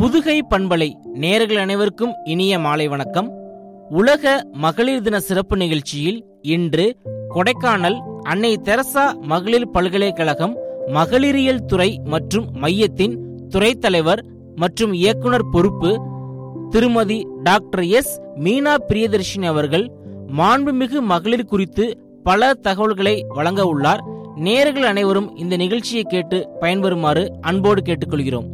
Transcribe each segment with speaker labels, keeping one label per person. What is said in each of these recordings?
Speaker 1: புதுகை பண்பலை நேர்கள் அனைவருக்கும் இனிய மாலை வணக்கம் உலக மகளிர் தின சிறப்பு நிகழ்ச்சியில் இன்று கொடைக்கானல் அன்னை தெரசா மகளிர் பல்கலைக்கழகம் மகளிரியல் துறை மற்றும் மையத்தின் துறைத் தலைவர் மற்றும் இயக்குனர் பொறுப்பு திருமதி டாக்டர் எஸ் மீனா பிரியதர்ஷினி அவர்கள் மாண்புமிகு மகளிர் குறித்து பல தகவல்களை வழங்க உள்ளார் நேர்கள் அனைவரும் இந்த நிகழ்ச்சியை கேட்டு பயன்பெறுமாறு அன்போடு கேட்டுக்கொள்கிறோம்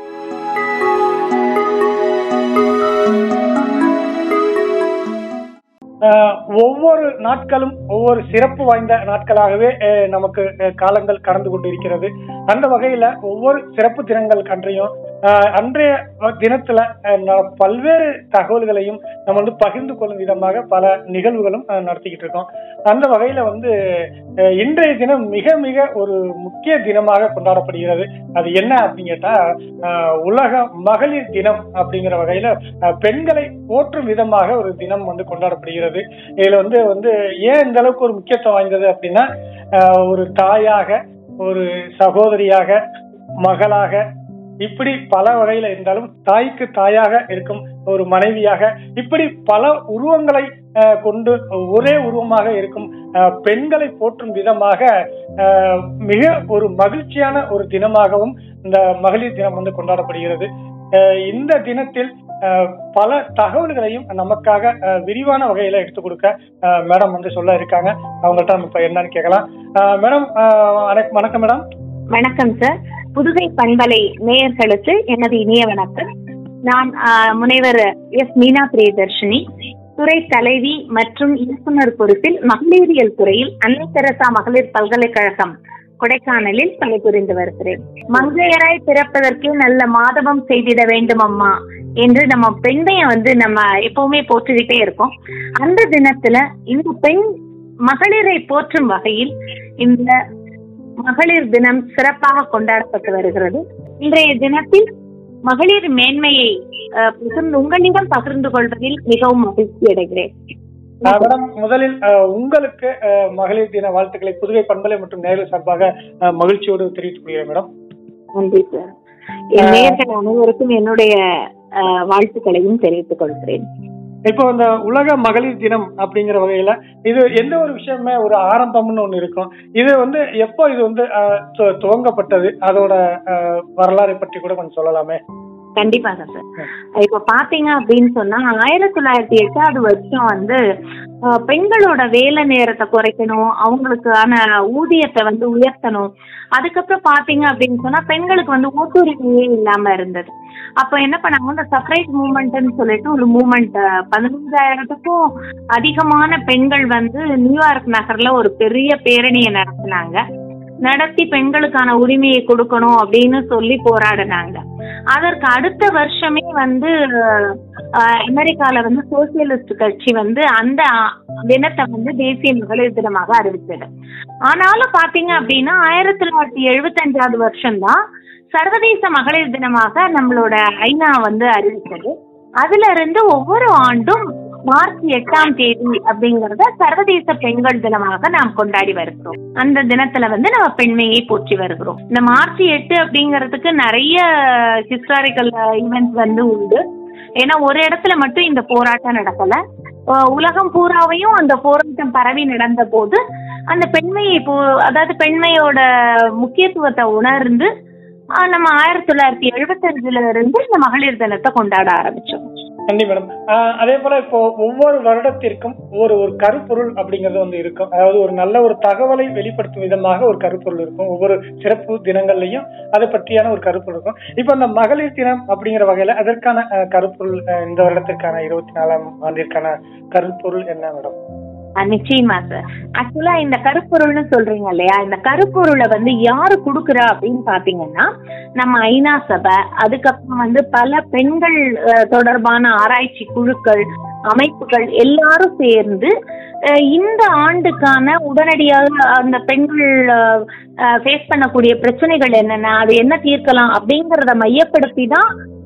Speaker 2: ஆஹ் ஒவ்வொரு நாட்களும் ஒவ்வொரு சிறப்பு வாய்ந்த நாட்களாகவே அஹ் நமக்கு அஹ் காலங்கள் கடந்து கொண்டிருக்கிறது அந்த வகையில ஒவ்வொரு சிறப்பு தினங்கள் அன்றையும் ஆஹ் அன்றைய தினத்துல அஹ் ந- பல்வேறு தகவல்களையும் நம்ம வந்து பகிர்ந்து கொள்ளும் விதமாக பல நிகழ்வுகளும் அஹ் நடத்திக்கிட்டு இருக்கோம் அந்த வகையில வந்து அஹ் இன்றைய தினம் மிக மிக ஒரு முக்கிய தினமாக கொண்டாடப்படுகிறது அது என்ன அப்படின்னு கேட்டா ஆஹ் உலக மகளிர் தினம் அப்படிங்கிற வகையில அஹ் பெண்களை போற்றும் விதமாக ஒரு தினம் வந்து கொண்டாடப்படுகிறது இதுல வந்து வந்து ஏன் இந்த அளவுக்கு ஒரு முக்கியத்துவம் வாய்ந்தது அப்படின்னா ஆஹ் ஒரு தாயாக ஒரு சகோதரியாக மகளாக இப்படி பல வகையில இருந்தாலும் தாய்க்கு தாயாக இருக்கும் ஒரு மனைவியாக இப்படி பல உருவங்களை ஆஹ் கொண்டு ஒரே உருவமாக இருக்கும் ஆஹ் பெண்களை போற்றும் விதமாக ஆஹ் மிக ஒரு மகிழ்ச்சியான ஒரு தினமாகவும் இந்த மகளிர் தினம் வந்து கொண்டாடப்படுகிறது ஆஹ் இந்த தினத்தில் ஆஹ் பல தகவல்களையும் நமக்காக ஆஹ் விரிவான வகையில எடுத்து கொடுக்க ஆஹ் மேடம் வந்து சொல்ல இருக்காங்க அவங்கள்ட்ட நம்ம இப்ப என்னன்னு கேட்கலாம் ஆஹ் மேடம் ஆஹ் வணக்- வணக்கம் மேடம்
Speaker 3: வணக்கம் சார் புதுகை பண்பலை நேயர்களுக்கு எனது இனிய வணக்கம் நான் ஆஹ், முனைவர் எஸ் மீனா பிரியதர்ஷினி துறை தலைவி மற்றும் இயக்குனர் பொறுப்பில் மகளிரியல் துறையில் அன்னை தெரசா மகளிர் பல்கலைக்கழகம் கொடைக்கானலில் பணிபுரிந்து வருகிறேன் மங்கையராய் பிறப்பதற்கு நல்ல மாதவம் செய்திட வேண்டும் அம்மா என்று நம்ம பெண்மையை வந்து நம்ம எப்பவுமே போற்றிக்கிட்டே இருக்கோம் அந்த தினத்துல இந்த பெண் மகளிரை போற்றும் வகையில் இந்த மகளிர் தினம் சிறப்பாக கொண்டாடப்பட்டு வருகிறது இன்றைய தினத்தில் மகளிர் மேன்மையை அஹ், பகிர்ந்து உங்களிடம் பகிர்ந்து கொள்வதில் மிகவும் மகிழ்ச்சி அடைகிறேன்
Speaker 2: ஆஹ் மேடம் முதலில் ஆஹ் உங்களுக்கு ஆஹ் மகளிர் தின வாழ்த்துக்களை புதுவை பண்பலை மற்றும் நேரில் சார்பாக ஆஹ் மகிழ்ச்சியோடு தெரிவித்துக் கொள்கிறேன் மேடம்
Speaker 3: நன்றி சார் என் நேயர்கள் அனைவருக்கும் என்னுடைய அஹ், வாழ்த்துக்களையும் தெரிவித்துக் கொள்கிறேன்
Speaker 2: இப்போ இந்த உலக மகளிர் தினம் அப்படிங்கிற வகையில இது எந்த ஒரு விஷயமே ஒரு ஆரம்பம்னு ஒண்ணு இருக்கும் இது வந்து எப்போ இது வந்து ஆஹ், துவ- துவங்கப்பட்டது அதோட ஆஹ், வரலாறை பற்றி கூட கொஞ்சம் சொல்லலாமே
Speaker 3: கண்டிப்பாக சார் இப்ப பாத்தீங்க அப்படின்னு சொன்னா ஆயிரத்தி தொள்ளாயிரத்தி எட்டாவது வருஷம் வந்து அஹ், பெண்களோட வேலை நேரத்தை குறைக்கணும் அவங்களுக்கான ஊதியத்தை வந்து உயர்த்தணும் அதுக்கப்புறம் பாத்தீங்க அப்படின்னு சொன்னா பெண்களுக்கு வந்து ஓட்டுரிமையே இல்லாம இருந்தது அப்ப என்ன பண்ணாங்க இந்த செப்பரேட் மூமெண்ட்னு சொல்லிட்டு ஒரு மூமெண்ட் பதினஞ்சாயிரத்துக்கும் அதிகமான பெண்கள் வந்து நியூயார்க் நகர்ல ஒரு பெரிய பேரணியை நடத்தினாங்க நடத்தி பெண்களுக்கான உரிமையை கொடுக்கணும் அப்படின்னு சொல்லி போராடினாங்க அதற்கு அடுத்த வருஷமே வந்து அஹ், அமெரிக்கால வந்து சோசியலிஸ்ட் கட்சி வந்து அந்த அஹ், தினத்தை வந்து தேசிய மகளிர் தினமாக அறிவிச்சது ஆனாலும் பாத்தீங்க அப்படின்னா ஆயிரத்தி தொள்ளாயிரத்தி எழுபத்தஞ்சாவது வருஷம்தான் சர்வதேச மகளிர் தினமாக நம்மளோட ஐநா வந்து அறிவிச்சது அதுல இருந்து ஒவ்வொரு ஆண்டும் மார்ச் எட்டாம் தேதி அப்படிங்கறத சர்வதேச பெண்கள் தினமாக நாம் கொண்டாடி வருகிறோம் அந்த தினத்துல வந்து நம்ம பெண்மையை போற்றி வருகிறோம் இந்த மார்ச் எட்டு அப்படிங்கிறதுக்கு நிறைய ஹிஸ்டாரிக்கல் ஈவெண்ட்ஸ் வந்து உண்டு ஏன்னா ஒரு இடத்துல மட்டும் இந்த போராட்டம் நடக்கல அஹ் உலகம் பூராவையும் அந்த போராட்டம் பரவி நடந்த போது அந்த பெண்மையை இப்போ அதாவது பெண்மையோட முக்கியத்துவத்தை உணர்ந்து அஹ் நம்ம ஆயிரத்தி தொள்ளாயிரத்தி எழுபத்தஞ்சுல இருந்து இந்த மகளிர் தினத்தை கொண்டாட ஆரம்பிச்சோம்
Speaker 2: நன்றி மேடம் ஆஹ் அதே போல இப்போ ஒவ்வொரு வருடத்திற்கும் ஒரு ஒரு கருப்பொருள் அப்படிங்கிறது வந்து இருக்கும் அதாவது ஒரு நல்ல ஒரு தகவலை வெளிப்படுத்தும் விதமாக ஒரு கருப்பொருள் இருக்கும் ஒவ்வொரு சிறப்பு தினங்கள்லையும் அதை பற்றியான ஒரு கருப்பொருள் இருக்கும் இப்போ இந்த மகளிர் தினம் அப்படிங்கிற வகையில அதற்கான ஆஹ், கருப்பொருள் ஆஹ், இந்த வருடத்திற்கான இருபத்தி நாலாம் ஆண்டிற்கான கருப்பொருள் என்ன மேடம்
Speaker 3: அஹ் நிச்சயமா சார் ஆக்சுவலா இந்த கருப்பொருள்னு சொல்றீங்க இல்லையா இந்த கருப்பொருளை வந்து யாரு குடுக்குறா அப்படின்னு பாத்தீங்கன்னா நம்ம ஐநா சபை அதுக்கப்புறம் வந்து பல பெண்கள் அஹ், தொடர்பான ஆராய்ச்சி குழுக்கள் அமைப்புகள் எல்லாரும் சேர்ந்து அஹ், இந்த ஆண்டுக்கான உடனடியாக அந்த பெண்கள் ஃபேஸ் பண்ணக்கூடிய பிரச்சனைகள் என்னென்ன அது என்ன தீர்க்கலாம் அப்படிங்கறத மையப்படுத்தி தான்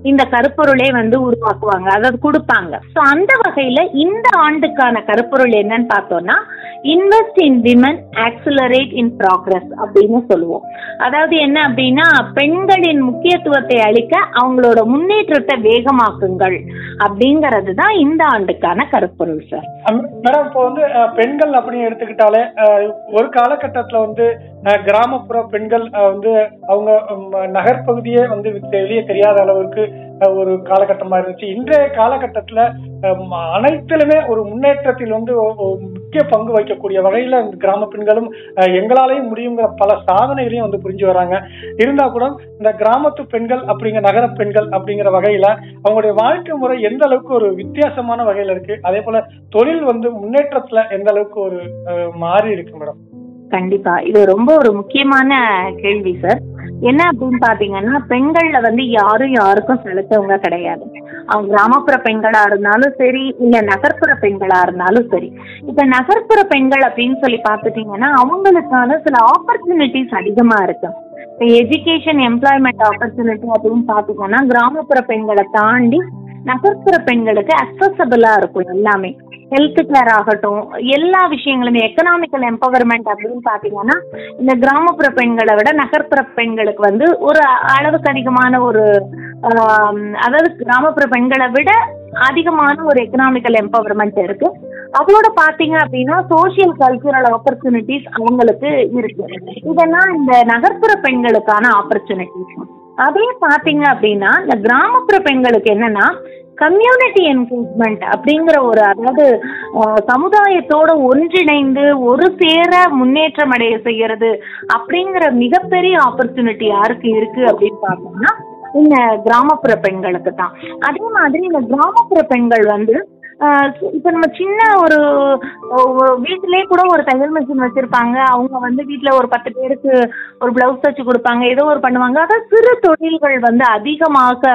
Speaker 3: இந்த கருப்பொருளை வந்து உருவாக்குவாங்க அதாவது கொடுப்பாங்க ஸோ அந்த வகையில இந்த ஆண்டுக்கான கருப்பொருள் என்னன்னு பார்த்தோம்னா invest in women accelerate in progress அப்படின்னு சொல்லுவோம் அதாவது என்ன அப்படின்னா பெண்களின் முக்கியத்துவத்தை அளிக்க அவங்களோட முன்னேற்றத்தை வேகமாக்குங்கள் அப்படிங்கிறது தான் இந்த ஆண்டுக்கான கருப்பொருள் சார்
Speaker 2: மேடம் இப்போ வந்து அஹ், பெண்கள் அப்படின்னு எடுத்துக்கிட்டாலே அஹ், ஒரு காலகட்டத்துல வந்து அஹ், கிராமப்புற பெண்கள் அஹ், வந்து அவங்க ம், நகர்ப்பகுதியே வந்து வெளியே தெரியாத அளவுக்கு அஹ், ஒரு காலகட்டமா இருந்துச்சு இன்றைய காலகட்டத்துல அஹ், ம- அனைத்திலுமே ஒரு முன்னேற்றத்தில் வந்து ஒ- ஒரு முக்கிய பங்கு வகிக்கக்கூடிய வகையில இந்த கிராம பெண்களும் அஹ், எங்களாலையும் முடியுங்கிற பல சாதனைகளையும் வந்து புரிஞ்சு வராங்க இருந்தா கூட இந்த கிராமத்து பெண்கள் அப்படிங்கிற நகர பெண்கள் அப்படிங்கிற வகையில அவங்களுடைய வாழ்க்கை முறை எந்த அளவுக்கு ஒரு வித்தியாசமான வகையில இருக்கு அதே போல தொழில் வந்து முன்னேற்றத்துல எந்த அளவுக்கு ஒரு அஹ், மாறி இருக்கு மேடம்
Speaker 3: கண்டிப்பா இது ரொம்ப ஒரு முக்கியமான கேள்வி சார் என்ன அப்படின்னு பாத்தீங்கன்னா பெண்கள்ல வந்து யாரும் யாருக்கும் செலுத்தவங்க கிடையாது அவங்க கிராமப்புற பெண்களா இருந்தாலும் சரி இல்ல நகர்ப்புற பெண்களா இருந்தாலும் சரி இப்ப நகர்ப்புற பெண்கள் அப்படின்னு சொல்லி பாத்துட்டீங்கன்னா அவங்களுக்கான சில ஆப்பர்ச்சுனிட்டிஸ் அதிகமா இருக்கு இப்போ எஜுகேஷன் எம்ப்ளாய்மெண்ட் ஆப்பர்ச்சுனிட்டி அப்படின்னு பாத்தீங்கன்னா கிராமப்புற பெண்களை தாண்டி நகர்ப்புற பெண்களுக்கு அக்சசபிளா இருக்கும் எல்லாமே ஹெல்த் கேர் ஆகட்டும் எல்லா விஷயங்களுமே எக்கனாமிக்கல் எம்பவர்மெண்ட் அப்படின்னு பாத்தீங்கன்னா இந்த கிராமப்புற பெண்களை விட நகர்ப்புற பெண்களுக்கு வந்து ஒரு அளவுக்கு அதிகமான ஒரு ஆம், அதாவது கிராமப்புற பெண்களை விட அதிகமான ஒரு எக்கனாமிக்கல் எம்பவர்மெண்ட் இருக்கு அதோட பாத்தீங்க அப்படின்னா சோஷியல் கல்ச்சுரல் ஆப்பர்ச்சுனிட்டிஸ் அவங்களுக்கு இருக்கு இதெல்லாம் இந்த நகர்ப்புற பெண்களுக்கான ஆப்பர்ச்சுனிட்டிஸ் அதே பாத்தீங்க அப்படின்னா இந்த கிராமப்புற பெண்களுக்கு என்னன்னா கம்யூனிட்டி என்கேஜ்மெண்ட் அப்படிங்கிற ஒரு அதாவது அஹ், சமுதாயத்தோட ஒன்றிணைந்து ஒரு சேர முன்னேற்றம் அடைய செய்யறது அப்படிங்கிற மிகப்பெரிய ஆப்பர்ச்சுனிட்டி யாருக்கு இருக்கு அப்படின்னு பார்த்தோம்னா இந்த கிராமப்புற பெண்களுக்கு தான் அதே மாதிரி இந்த கிராமப்புற பெண்கள் வந்து ஆஹ் இப்ப நம்ம சின்ன ஒரு ஒரு வீட்டிலேயே கூட ஒரு தையல் மிஷின் வச்சிருப்பாங்க அவங்க வந்து வீட்ல ஒரு பத்து பேருக்கு ஒரு பிளவுஸ் தச்சு கொடுப்பாங்க ஏதோ ஒரு பண்ணுவாங்க அதான் சிறு தொழில்கள் வந்து அதிகமாக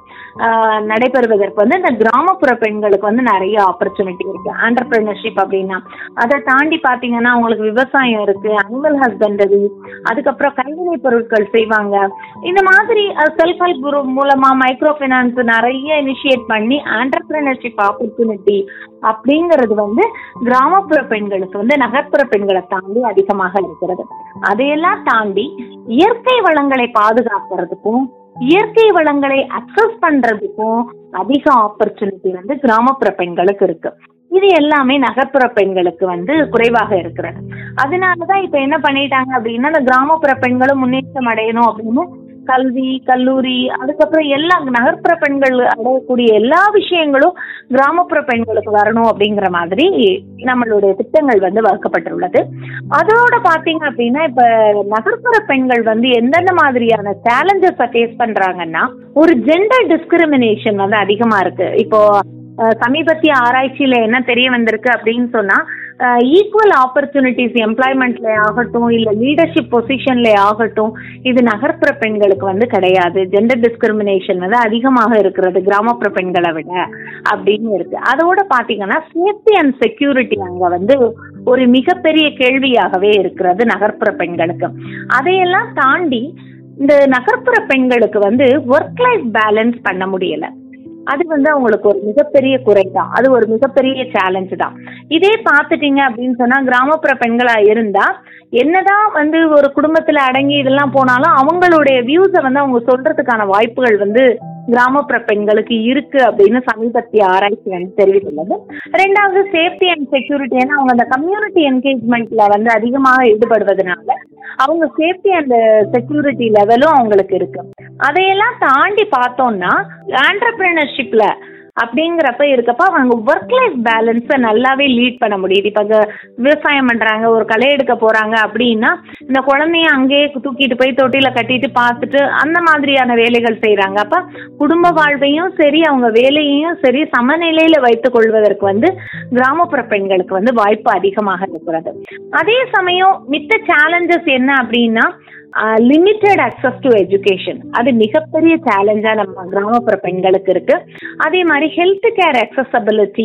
Speaker 3: ஆஹ் நடைபெறுவதற்கு வந்து இந்த கிராமப்புற பெண்களுக்கு வந்து நிறைய ஆப்பர்ச்சுனிட்டி இருக்கு ஆண்டர்பிரினர்ஷிப் அப்படின்னா அதை தாண்டி பாத்தீங்கன்னா அவங்களுக்கு விவசாயம் இருக்கு அனிமல் ஹஸ்பண்டரி அதுக்கப்புறம் கைவினை பொருட்கள் செய்வாங்க இந்த மாதிரி செல்ஃப் ஹெல்ப் குரூப் மூலமா மைக்ரோ ஃபைனான்ஸ் நிறைய இனிஷியேட் பண்ணி ஆண்டர்பிரினர்ஷிப் ஆப்பர்ச்சுனிட்டி அப்படிங்கிறது வந்து கிராமப்புற பெண்களுக்கு வந்து நகர்ப்புற பெண்களை தாண்டி அதிகமாக இருக்கிறது அதையெல்லாம் தாண்டி இயற்கை வளங்களை பாதுகாக்கிறதுக்கும் இயற்கை வளங்களை அக்சஸ் பண்றதுக்கும் அதிக ஆப்பர்ச்சுனிட்டி வந்து கிராமப்புற பெண்களுக்கு இருக்கு இது எல்லாமே நகர்ப்புற பெண்களுக்கு வந்து குறைவாக இருக்கிறது அதனாலதான் இப்ப என்ன பண்ணிட்டாங்க அப்படின்னா இந்த கிராமப்புற பெண்களும் முன்னேற்றம் அடையணும் அப்படின்னு கல்வி கல்லூரி அதுக்கப்புறம் எல்லா நகர்ப்புற பெண்கள் அடையக்கூடிய எல்லா விஷயங்களும் கிராமப்புற பெண்களுக்கு வரணும் அப்படிங்கிற மாதிரி நம்மளுடைய திட்டங்கள் வந்து வகுக்கப்பட்டுள்ளது அதோட பாத்தீங்க அப்படின்னா இப்ப நகர்ப்புற பெண்கள் வந்து எந்தெந்த மாதிரியான சேலஞ்சஸை ஃபேஸ் பண்றாங்கன்னா ஒரு ஜெண்டர் டிஸ்கிரிமினேஷன் வந்து அதிகமா இருக்கு இப்போ அஹ், சமீபத்திய ஆராய்ச்சியில என்ன தெரிய வந்திருக்கு அப்படின்னு சொன்னா ஈக்குவல் ஆப்பர்ச்சுனிட்டிஸ் எம்ப்ளாய்மெண்ட்ல ஆகட்டும் இல்ல லீடர்ஷிப் பொசிஷன்ல ஆகட்டும் இது நகர்ப்புற பெண்களுக்கு வந்து கிடையாது ஜெண்டர் டிஸ்கிரிமினேஷன் வந்து அதிகமாக இருக்கிறது கிராமப்புற பெண்களை விட அப்படின்னு இருக்கு அதோட பாத்தீங்கன்னா சேஃப்டி அண்ட் செக்யூரிட்டி அங்க வந்து ஒரு மிகப்பெரிய கேள்வியாகவே இருக்கிறது நகர்ப்புற பெண்களுக்கு அதையெல்லாம் தாண்டி இந்த நகர்ப்புற பெண்களுக்கு வந்து ஒர்க் லைஃப் பேலன்ஸ் பண்ண முடியல அது வந்து அவங்களுக்கு ஒரு மிகப்பெரிய குறை தான் அது ஒரு மிகப்பெரிய சேலஞ்ச் தான் இதே பார்த்துட்டீங்க அப்படின்னு சொன்னா கிராமப்புற பெண்களா இருந்தா என்னதான் வந்து ஒரு குடும்பத்துல அடங்கி இதெல்லாம் போனாலும் அவங்களுடைய வியூஸை வந்து அவங்க சொல்றதுக்கான வாய்ப்புகள் வந்து கிராமப்புற பெண்களுக்கு இருக்கு அப்படின்னு சமீபத்திய ஆராய்ச்சி வந்து தெரிவித்துள்ளது ரெண்டாவது சேஃப்டி அண்ட் செக்யூரிட்டி ஏன்னா அவங்க அந்த கம்யூனிட்டி என்கேஜ்மெண்ட்ல வந்து அதிகமாக ஈடுபடுவதனால அவங்க சேஃப்டி அண்ட் செக்யூரிட்டி லெவலும் அவங்களுக்கு இருக்கு அதையெல்லாம் தாண்டி பார்த்தோம்னா ஆண்டர்பிரினர்ஷிப்ல அப்படிங்கிறப்ப இருக்கப்ப அவங்க ஒர்க் லைஃப் பேலன்ஸை நல்லாவே லீட் பண்ண முடியுது இப்போ இந்த விவசாயம் பண்றாங்க ஒரு களை எடுக்க போறாங்க அப்படின்னா இந்த குழந்தைய அங்கேயே தூக்கிட்டு போய் தொட்டில கட்டிட்டு பார்த்துட்டு அந்த மாதிரியான வேலைகள் செய்றாங்க அப்ப குடும்ப வாழ்வையும் சரி அவங்க வேலையையும் சரி சமநிலையில வைத்துக் கொள்வதற்கு வந்து கிராமப்புற பெண்களுக்கு வந்து வாய்ப்பு அதிகமாக இருக்கிறது அதே சமயம் மித்த சேலஞ்சஸ் என்ன அப்படின்னா லிமிட்டெட் அக்சஸ் டு எஜுகேஷன் அது மிகப்பெரிய சேலஞ்சா நம்ம கிராமப்புற பெண்களுக்கு இருக்கு அதே மாதிரி ஹெல்த் கேர் அக்சசபிலிட்டியும்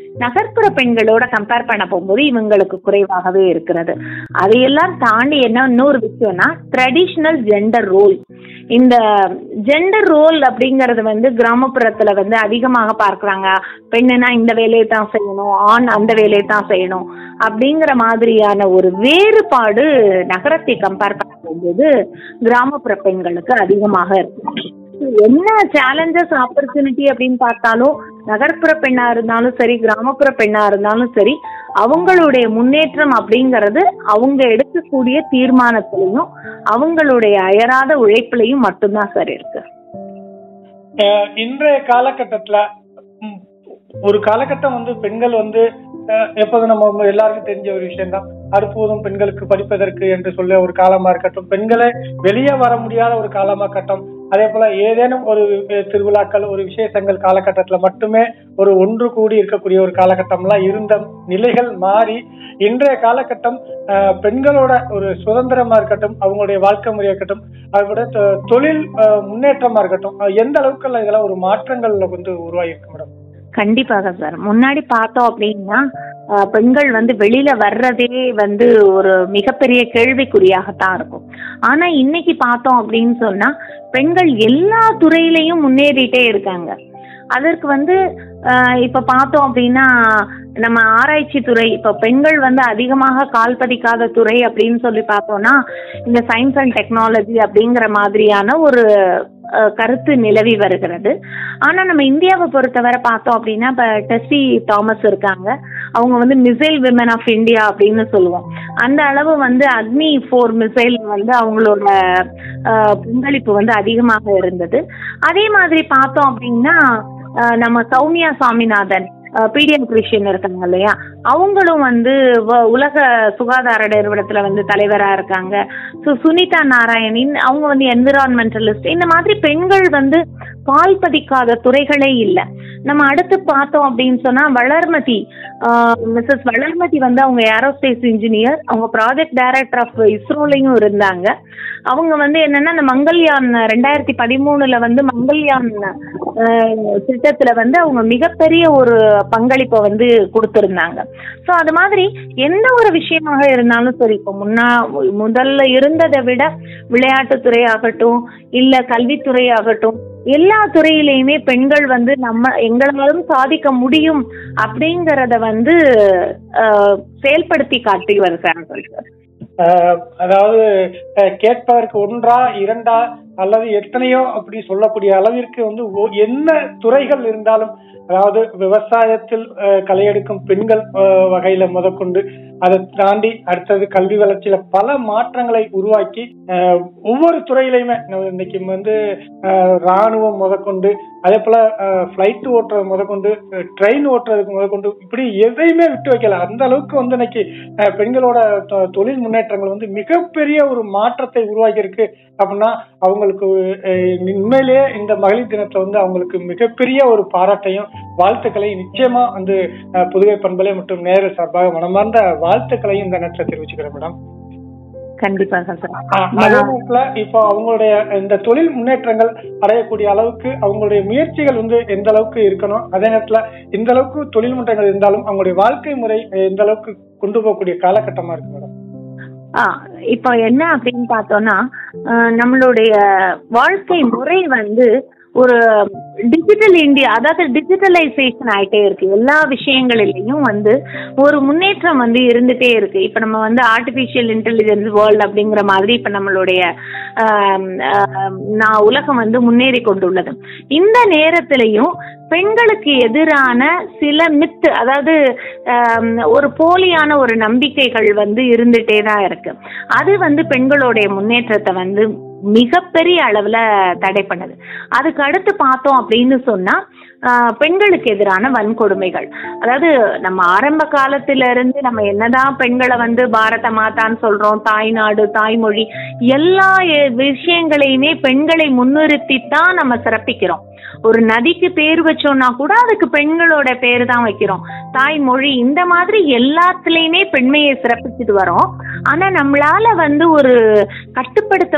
Speaker 3: நகர்ப்புற பெண்களோட கம்பேர் பண்ண போகும்போது இவங்களுக்கு குறைவாகவே இருக்கிறது அதையெல்லாம் தாண்டி என்ன இன்னொரு விஷயம்னா ட்ரெடிஷ்னல் ஜெண்டர் ரோல் இந்த ஜெண்டர் ரோல் அப்படிங்கறது வந்து கிராமப்புறத்துல வந்து அதிகமாக பார்க்கறாங்க பெண்ணுனா இந்த வேலையை தான் செய்யணும் ஆண் அந்த வேலையை தான் செய்யணும் அப்படிங்கிற மாதிரியான ஒரு வேறுபாடு நகரத்தை கம்பேர் பண்ணும்போது கிராமப்புற பெண்களுக்கு அதிகமாக இருக்கு என்ன சேலஞ்சஸ் ஆப்பர்ச்சுனிட்டி அப்படின்னு பார்த்தாலும் நகர்ப்புற பெண்ணா இருந்தாலும் சரி கிராமப்புற பெண்ணா இருந்தாலும் சரி அவங்களுடைய முன்னேற்றம் அப்படிங்கிறது அவங்க எடுக்கக்கூடிய தீர்மானத்திலையும் அவங்களுடைய அயராத உழைப்புலையும் மட்டும்தான் சார் இருக்கு
Speaker 2: அஹ் இன்றைய காலகட்டத்துல ம், ஒரு காலகட்டம் வந்து பெண்கள் வந்து அஹ், எப்போதும் நம்ம எல்லாருக்கும் தெரிஞ்ச ஒரு விஷயம் தான் அற்புதம் பெண்களுக்கு படிப்பதற்கு என்று சொல்ல ஒரு காலமா இருக்கட்டும் பெண்களே வெளியே வர முடியாத ஒரு காலமா கட்டம் அதே போல ஏதேனும் ஒரு அஹ், திருவிழாக்கள் ஒரு விசேஷங்கள் காலகட்டத்துல மட்டுமே ஒரு ஒன்று கூடி இருக்கக்கூடிய ஒரு காலகட்டம்லாம் இருந்த நிலைகள் மாறி இன்றைய காலகட்டம் அஹ், பெண்களோட ஒரு சுதந்திரமா இருக்கட்டும் அவங்களுடைய வாழ்க்கை முறையா இருக்கட்டும் அதோட தொ- தொழில் அஹ், முன்னேற்றமா இருக்கட்டும் அஹ், எந்த அளவுக்கு இதெல்லாம் ஒரு மாற்றங்கள் வந்து உருவாகி இருக்கு மேடம்
Speaker 3: கண்டிப்பாக சார் முன்னாடி பார்த்தோம் அப்படின்னா அஹ், பெண்கள் வந்து வெளியில வர்றதே வந்து ஒரு மிகப்பெரிய கேள்விக்குறியாகத்தான் இருக்கும் ஆனா இன்னைக்கு பார்த்தோம் அப்படின்னு சொன்னா பெண்கள் எல்லா துறையிலையும் முன்னேறிட்டே இருக்காங்க அதற்கு வந்து அஹ், இப்ப பார்த்தோம் அப்படின்னா நம்ம ஆராய்ச்சி துறை இப்ப பெண்கள் வந்து அதிகமாக கால் பதிக்காத துறை அப்படின்னு சொல்லி பார்த்தோம்னா இந்த சயின்ஸ் அண்ட் டெக்னாலஜி அப்படிங்கிற மாதிரியான ஒரு அஹ், கருத்து நிலவி வருகிறது ஆனா நம்ம இந்தியாவை பொறுத்தவரை பார்த்தோம் அப்படின்னா இப்ப டெஸ்ஸி தாமஸ் இருக்காங்க அவங்க வந்து மிசைல் விமன் ஆஃப் இந்தியா அப்படின்னு சொல்லுவோம் அந்த அளவு வந்து அக்னி ஃபோர் மிசைல் வந்து அவங்களோட அஹ், பங்களிப்பு வந்து அதிகமாக இருந்தது அதே மாதிரி பார்த்தோம் அப்படின்னா அஹ், நம்ம சௌமியா சாமிநாதன் பீடியாட்ரிஷியன் இருக்காங்க இல்லையா அவங்களும் வந்து வ- உலக சுகாதார நிறுவனத்துல வந்து தலைவரா இருக்காங்க ஸோ சுனிதா நாராயணின் அவங்க வந்து என்விரான்மெண்டலிஸ்ட் இந்த மாதிரி பெண்கள் வந்து கால் பதிக்காத துறைகளே இல்லை நம்ம அடுத்து பார்த்தோம் அப்படின்னு சொன்னா வளர்மதி மிஸ்ஸஸ் வளர்மதி வந்து அவங்க ஏரோஸ்பேஸ் இன்ஜினியர் அவங்க ப்ராஜெக்ட் டைரக்டர் ஆஃப் இஸ்ரோலையும் இருந்தாங்க அவங்க வந்து என்னன்னா இந்த மங்கள்யான் ரெண்டாயிரத்தி பதிமூணுல வந்து மங்கள்யான் அஹ், திட்டத்துல வந்து அவங்க மிகப்பெரிய ஒரு பங்களிப்பை வந்து கொடுத்திருந்தாங்க ஸோ அது மாதிரி எந்த ஒரு விஷயமாக இருந்தாலும் சரி இப்போ முன்னா முதல்ல இருந்ததை விட விளையாட்டுத்துறை ஆகட்டும் இல்ல கல்வித்துறை ஆகட்டும் எல்லா துறையிலையுமே பெண்கள் வந்து நம்ம எங்களாலும் சாதிக்க முடியும் அப்படிங்கறத வந்து அஹ், செயல்படுத்தி காட்டி வருகிறார்கள் சார்
Speaker 2: அஹ், அதாவது அஹ், கேட்பதற்கு ஒன்றா இரண்டா அல்லது எத்தனையோ அப்படி சொல்லக்கூடிய அளவிற்கு வந்து ஒ- என்ன துறைகள் இருந்தாலும் அதாவது விவசாயத்தில் அஹ், களையெடுக்கும் பெண்கள் அஹ், வகையில முதற்கொண்டு அதை தாண்டி அடுத்தது கல்வி வளர்ச்சியில பல மாற்றங்களை உருவாக்கி அஹ், ஒவ்வொரு துறையிலையுமே நம்ம இன்னைக்கு வந்து அஹ், ராணுவம் முதற்கொண்டு அதே போல ஃபிளைட் ஓட்டுறது முதற்கொண்டு ட்ரெயின் ஓட்டுறதுக்கு முதற்கொண்டு இப்படி எதையுமே விட்டு வைக்கல அந்த அளவுக்கு வந்து இன்னைக்கு அஹ், பெண்களோட தொ- தொழில் முன்னேற்றங்கள் வந்து மிகப்பெரிய ஒரு மாற்றத்தை உருவாக்கி இருக்கு அப்படின்னா அவங்களுக்கு அஹ், உண்மையிலேயே இந்த மகளிர் தினத்துல வந்து அவங்களுக்கு மிகப்பெரிய ஒரு பாராட்டையும் வாழ்த்துக்களையும் நிச்சயமா வந்து அஹ், புதுவை பண்பலை மற்றும் நேரு சார்பாக மனமார்ந்த வாழ்த்துக்களையும் இந்த நேரத்தில் தெரிவிச்சுக்கிறேன் மேடம்
Speaker 3: கண்டிப்பாக சார்
Speaker 2: ஆஹ் அதே நேரத்துல இப்போ அவங்களுடைய இந்த தொழில் முன்னேற்றங்கள் அடையக்கூடிய அளவுக்கு அவங்களுடைய முயற்சிகள் வந்து எந்த அளவுக்கு இருக்கணும் அதே நேரத்துல இந்த அளவுக்கு தொழில் முன்னேற்றங்கள் இருந்தாலும் அவங்களுடைய வாழ்க்கை முறை அஹ், எந்த அளவுக்கு கொண்டு போகக்கூடிய காலகட்டமா இருக்கு மேடம்
Speaker 3: ஆ இப்போ என்ன அப்படின்னு பார்த்தோம்னா அஹ், நம்மளுடைய வாழ்க்கை முறை வந்து ஒரு டிஜிட்டல் இந்தியா அதாவது டிஜிட்டலைசேஷன் ஆயிட்டே இருக்கு எல்லா விஷயங்களிலையும் வந்து ஒரு முன்னேற்றம் வந்து இருந்துட்டே இருக்கு இப்போ நம்ம வந்து ஆர்டிஃபிஷியல் இன்டெலிஜென்ஸ் வேர்ல்ட் அப்படிங்கிற மாதிரி இப்போ நம்மளுடைய ஆம், ஆம், நான் உலகம் வந்து முன்னேறி கொண்டுள்ளது இந்த நேரத்திலையும் பெண்களுக்கு எதிரான சில மித்து அதாவது ஆம், ஒரு போலியான ஒரு நம்பிக்கைகள் வந்து இருந்துட்டே தான் இருக்கு அது வந்து பெண்களுடைய முன்னேற்றத்தை வந்து மிகப்பெரிய அளவுல தடை பண்ணுது அதுக்கு அடுத்து பார்த்தோம் அப்படின்னு சொன்னா ஆஹ், பெண்களுக்கு எதிரான வன்கொடுமைகள் அதாவது நம்ம ஆரம்ப காலத்துல இருந்து நம்ம என்னதான் பெண்களை வந்து பாரத மாதான்னு சொல்றோம் தாய்நாடு தாய்மொழி எல்லா எ- விஷயங்களையுமே பெண்களை முன்னிறுத்தி தான் நம்ம சிறப்பிக்கிறோம் ஒரு நதிக்கு பேர் வச்சோம்னா கூட அதுக்கு பெண்களோட பேர் தான் வைக்கிறோம் தாய்மொழி இந்த மாதிரி எல்லாத்துலயுமே பெண்மையை சிறப்பிச்சுட்டு வரோம் ஆனா நம்மளால வந்து ஒரு கட்டுப்படுத்த முடியாத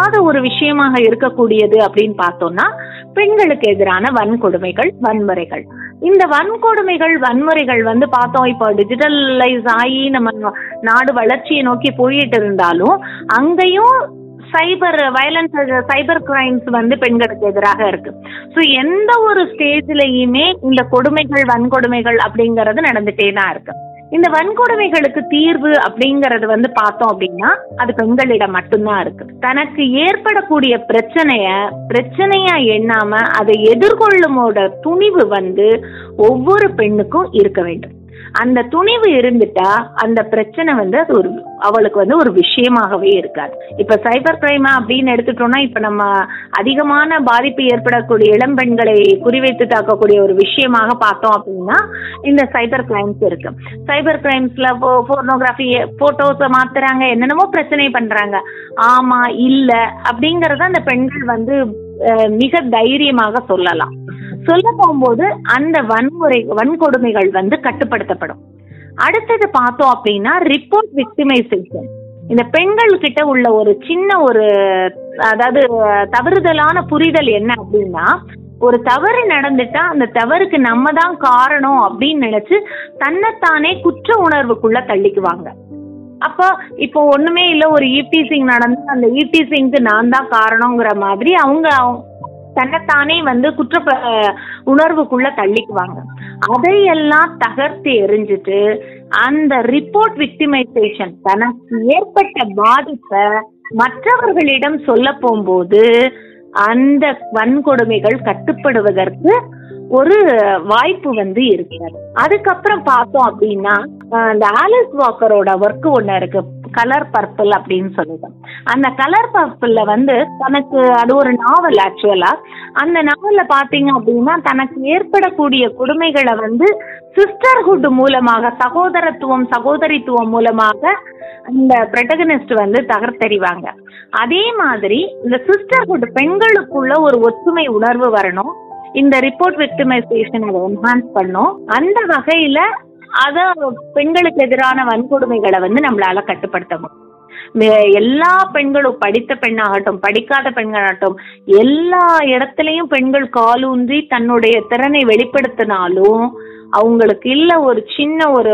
Speaker 3: முடியாத ஒரு விஷயமாக இருக்கக்கூடியது அப்படின்னு பார்த்தோம்னா பெண்களுக்கு எதிரான வன்கொடுமைகள் வன்முறைகள் இந்த வன்கொடுமைகள் வன்முறைகள் வந்து பார்த்தோம் இப்போ டிஜிட்டலைஸ் ஆகி நம்ம நாடு வளர்ச்சியை நோக்கி போயிட்டு இருந்தாலும் அங்கேயும் சைபர் வயலன்ஸ் சைபர் கிரைம்ஸ் வந்து பெண்களுக்கு எதிராக இருக்கு ஸோ எந்த ஒரு ஸ்டேஜ்லயுமே இந்த கொடுமைகள் வன்கொடுமைகள் அப்படிங்கறது நடந்துட்டே தான் இருக்கு இந்த வன்கொடுமைகளுக்கு தீர்வு அப்படிங்கறது வந்து பார்த்தோம் அப்படின்னா அது பெண்களிடம் மட்டும்தான் இருக்கு தனக்கு ஏற்படக்கூடிய பிரச்சனைய பிரச்சனையா எண்ணாம அதை எதிர்கொள்ளுமோட துணிவு வந்து ஒவ்வொரு பெண்ணுக்கும் இருக்க வேண்டும் அந்த துணிவு இருந்துட்டா அந்த பிரச்சனை வந்து அது ஒரு அவளுக்கு வந்து ஒரு விஷயமாகவே இருக்காது இப்ப சைபர் கிரைமா அப்படின்னு எடுத்துட்டோம்னா இப்ப நம்ம அதிகமான பாதிப்பு ஏற்படக்கூடிய இளம் பெண்களை குறிவைத்து தாக்கக்கூடிய ஒரு விஷயமாக பார்த்தோம் அப்படின்னா இந்த சைபர் கிரைம்ஸ் இருக்கு சைபர் கிரைம்ஸ்ல போர்னோகிராஃபி போட்டோஸ் மாத்துறாங்க என்னென்னமோ பிரச்சனை பண்றாங்க ஆமா இல்ல அப்படிங்கறத அந்த பெண்கள் வந்து அஹ், மிக தைரியமாக சொல்லலாம் சொல்ல போகும்போது அந்த வன்முறை வன்கொடுமைகள் வந்து கட்டுப்படுத்தப்படும் அடுத்தது பார்த்தோம் அப்படின்னா ரிப்போர்ட் விக்டிமைசேஷன் இந்த பெண்கள் கிட்ட உள்ள ஒரு சின்ன ஒரு அதாவது தவறுதலான புரிதல் என்ன அப்படின்னா ஒரு தவறு நடந்துட்டா அந்த தவறுக்கு நம்ம தான் காரணம் அப்படின்னு நினைச்சு தன்னைத்தானே குற்ற உணர்வுக்குள்ள தள்ளிக்குவாங்க அப்போ இப்போ ஒண்ணுமே இல்ல ஒரு ஈப்டீசிங் நடந்து அந்த ஈப்டீசிங்க்கு நான் தான் காரணங்கிற மாதிரி அவங்க அவங்க தன்னைத்தானே வந்து குற்ற ப- உணர்வுக்குள்ள தள்ளிக்குவாங்க அதையெல்லாம் தகர்த்து எரிஞ்சிட்டு அந்த ரிப்போர்ட் விக்டிமைசேஷன் தனக்கு ஏற்பட்ட பாதிப்பை மற்றவர்களிடம் சொல்ல போகும்போது அந்த வன்கொடுமைகள் கட்டுப்படுவதற்கு ஒரு வாய்ப்பு வந்து இருக்கிறது அதுக்கப்புறம் பார்த்தோம் அப்படின்னா அஹ் இந்த ஆலிஸ் வாக்கரோட ஒர்க் ஒண்ணு இருக்கு கலர் பர்பிள் அப்படின்னு சொல்லிட்டு அந்த கலர் பர்பிள்ல வந்து தனக்கு அது ஒரு நாவல் ஆக்சுவலா அந்த நாவல்ல பாத்தீங்க அப்படின்னா தனக்கு ஏற்படக்கூடிய கொடுமைகளை வந்து சிஸ்டர்ஹுட் மூலமாக சகோதரத்துவம் சகோதரித்துவம் மூலமாக அந்த பிரட்டகனிஸ்ட் வந்து தகர்த்தெறிவாங்க அதே மாதிரி இந்த சிஸ்டர்ஹுட் பெண்களுக்குள்ள ஒரு ஒற்றுமை உணர்வு வரணும் இந்த ரிப்போர்ட் விக்டிமைசேஷன் அதை என்ஹான்ஸ் பண்ணும் அந்த வகையில அத பெண்களுக்கு எதிரான வன்கொடுமைகளை வந்து நம்மளால கட்டுப்படுத்த முடியும் மே- எல்லா பெண்களும் படித்த பெண்ணாகட்டும் படிக்காத பெண்களாகட்டும் எல்லா இடத்துலயும் பெண்கள் காலூன்றி தன்னுடைய திறனை வெளிப்படுத்தினாலும் அவங்களுக்கு இல்ல ஒரு சின்ன ஒரு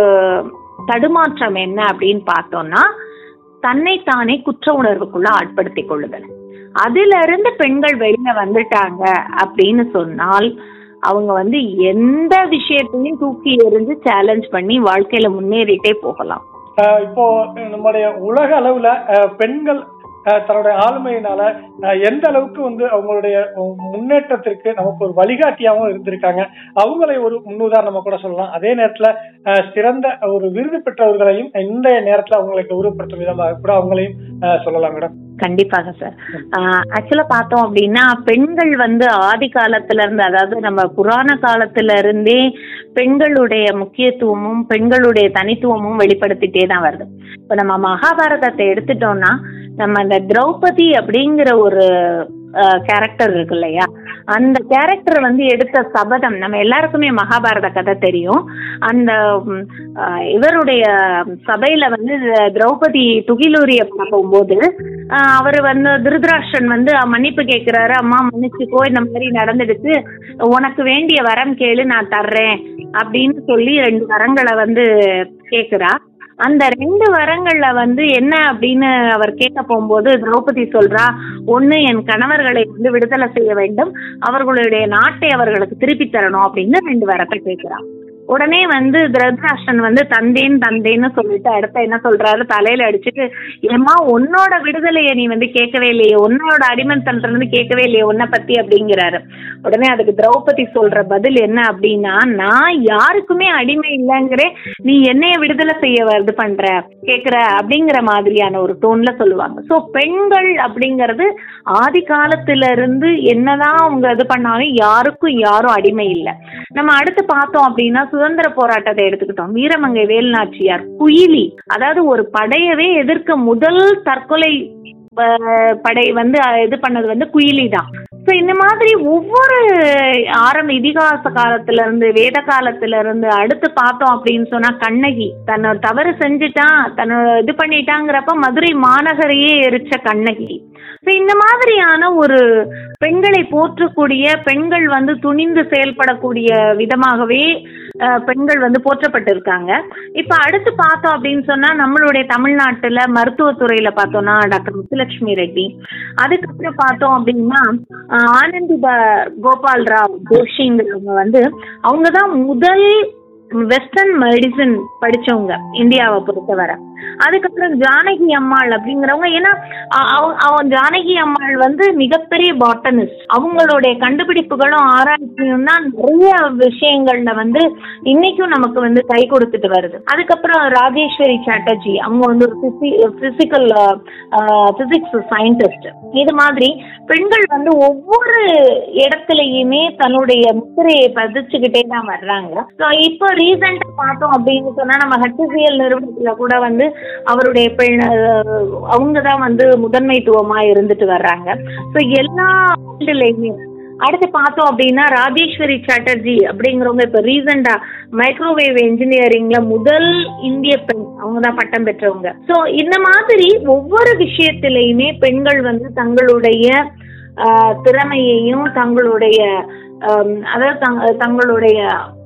Speaker 3: தடுமாற்றம் என்ன அப்படின்னு பார்த்தோம்னா தன்னைத்தானே குற்ற உணர்வுக்குள்ள ஆட்படுத்திக் கொள்ளுதல் அதுல இருந்து பெண்கள் வெளியில வந்துட்டாங்க அப்படின்னு சொன்னால் அவங்க வந்து எந்த விஷயத்தையும் தூக்கி எறிஞ்சு சேலஞ்ச் பண்ணி வாழ்க்கையில முன்னேறிட்டே போகலாம்
Speaker 2: ஆஹ் இப்போ நம்முடைய உலக அளவுல ஆஹ் பெண்கள் ஆஹ் தன்னுடைய ஆளுமையினால ஆஹ் எந்த அளவுக்கு வந்து அவங்களுடைய முன்னேற்றத்திற்கு நமக்கு ஒரு வழிகாட்டியாகவும் இருந்திருக்காங்க அவங்களை ஒரு முன்னுதாரணமா கூட சொல்லலாம் அதே நேரத்துல ஆஹ் சிறந்த ஒரு விருது பெற்றவர்களையும் இந்த நேரத்துல அவங்களை கௌரவப்படுத்தும் விதமாக கூட அவங்களையும் ஆஹ் சொல்லலாம் மேடம்
Speaker 3: கண்டிப்பாக சார் ஆக்சுவலா பார்த்தோம் அப்படின்னா பெண்கள் வந்து ஆதி காலத்துல இருந்து அதாவது நம்ம புராண காலத்துல இருந்தே பெண்களுடைய முக்கியத்துவமும் பெண்களுடைய தனித்துவமும் வெளிப்படுத்திட்டே தான் வருது இப்ப நம்ம மகாபாரதத்தை எடுத்துட்டோம்னா நம்ம அந்த திரௌபதி அப்படிங்கிற ஒரு கேரக்டர் இருக்கு இல்லையா அந்த கேரக்டர் வந்து எடுத்த சபதம் நம்ம எல்லாருக்குமே மகாபாரத கதை தெரியும் அந்த ம், அஹ், இவருடைய சபையில வந்து திரௌபதி துகிலூரிய போகும்போது அவர் வந்து திருதராஷ்டிரன் வந்து மன்னிப்பு கேட்கிறாரு அம்மா மன்னிச்சுக்கோ இந்த மாதிரி நடந்துடுச்சு உனக்கு வேண்டிய வரம் கேளு நான் தர்றேன் அப்படின்னு சொல்லி ரெண்டு வரங்களை வந்து கேக்குறா அந்த ரெண்டு வரங்கள்ல வந்து என்ன அப்படின்னு அவர் கேட்க போகும்போது திரௌபதி சொல்றா ஒண்ணு என் கணவர்களை வந்து விடுதலை செய்ய வேண்டும் அவர்களுடைய நாட்டை அவர்களுக்கு திருப்பி தரணும் அப்படின்னு ரெண்டு வரத்தை கேட்கிறா உடனே வந்து திருதராஷ்டிரன் வந்து தந்தேன் தந்தேன்னு சொல்லிட்டு அடுத்த என்ன சொல்றாரு தலையில அடிச்சுட்டு ஏம்மா உன்னோட விடுதலையை நீ வந்து கேட்கவே இல்லையே உன்னோட அடிமைத்தனத்துல இருந்து கேட்கவே இல்லையே உன்னை பத்தி அப்படிங்கிறாரு உடனே அதுக்கு திரௌபதி சொல்ற பதில் என்ன அப்படின்னா நான் யாருக்குமே அடிமை இல்லைங்கிறேன் நீ என்னைய விடுதலை செய்ய இது பண்ற கேக்குற அப்படிங்கிற மாதிரியான ஒரு டோன்ல சொல்லுவாங்க சோ பெண்கள் அப்படிங்கிறது ஆதி காலத்துல இருந்து என்னதான் அவங்க இது பண்ணாலும் யாருக்கும் யாரும் அடிமை இல்லை நம்ம அடுத்து பார்த்தோம் அப்படின்னா சுதந்திர போராட்டத்தை எடுத்துக்கிட்டோம் வீரமங்கை வேலுநாச்சியார் குயிலி அதாவது ஒரு படையவே எதிர்க்க முதல் தற்கொலை அஹ், படை வந்து அஹ், இது பண்ணது வந்து குயிலி தான் ஸோ இந்த மாதிரி ஒவ்வொரு ஆரம்ப இதிகாச காலத்துல இருந்து வேத காலத்துல இருந்து அடுத்து பார்த்தோம் அப்படின்னு சொன்னா கண்ணகி தன்னை தவறு செஞ்சுட்டான் தன்னை இது பண்ணிட்டாங்கிறப்ப மதுரை மாநகரையே எரிச்ச கண்ணகி ஸோ இந்த மாதிரியான ஒரு பெண்களை போற்றக்கூடிய பெண்கள் வந்து துணிந்து செயல்படக்கூடிய விதமாகவே அஹ், பெண்கள் வந்து போற்றப்பட்டிருக்காங்க இப்ப அடுத்து பார்த்தோம் அப்படின்னு சொன்னா நம்மளுடைய தமிழ்நாட்டுல மருத்துவத்துறையில பார்த்தோம்னா டாக்டர் முத்துலட்சுமி ரெட்டி அதுக்கப்புறம் பார்த்தோம் அப்படின்னா அஹ், ஆனந்தி ப- கோபால் ராவ் ஜோஷிங்கிறவங்க வந்து அவங்க தான் முதல் வெஸ்டர்ன் மெடிசன் படிச்சவங்க இந்தியாவை பொறுத்தவரை அதுக்கப்புறம் ஜானகி அம்மாள் அப்படிங்கிறவங்க ஏன்னா அ- அவ- அவ- ஜானகி அம்மாள் வந்து மிகப்பெரிய பாட்டனிஸ்ட் அவங்களுடைய கண்டுபிடிப்புகளும் ஆராய்ச்சியும் தான் நிறைய விஷயங்கள்ல வந்து இன்னைக்கும் நமக்கு வந்து கை கொடுத்துட்டு வருது அதுக்கப்புறம் ராஜேஸ்வரி சாட்டர்ஜி அவங்க வந்து ஒரு பிசிக்கல் பிசிக்ஸ் சயின்டிஸ்ட் இது மாதிரி பெண்கள் வந்து ஒவ்வொரு இடத்துலயுமே தன்னுடைய முத்திரையை பதிச்சுக்கிட்டே தான் வர்றாங்க ஸோ இப்போ ரீசெண்டா பார்த்தோம் அப்படின்னு சொன்னா நம்ம ஹெச்சிஎல் நிறுவனத்துல கூட வந்து அவருடைய பெண் அவங்க தான் வந்து முதன்மைத்துவமா இருந்துட்டு வர்றாங்க ஸோ எல்லா ஃபீல்டுலையுமே அடுத்து பார்த்தோம் அப்படின்னா ராஜேஸ்வரி சாட்டர்ஜி அப்படிங்கிறவங்க இப்போ ரீசெண்டா மைக்ரோவேவ் இன்ஜினியரிங்ல முதல் இந்திய பெண் அவங்க தான் பட்டம் பெற்றவங்க ஸோ இந்த மாதிரி ஒவ்வொரு விஷயத்திலையுமே பெண்கள் வந்து தங்களுடைய ஆஹ், திறமையையும் தங்களுடைய ஆம், அதாவது தங்க- தங்களுடைய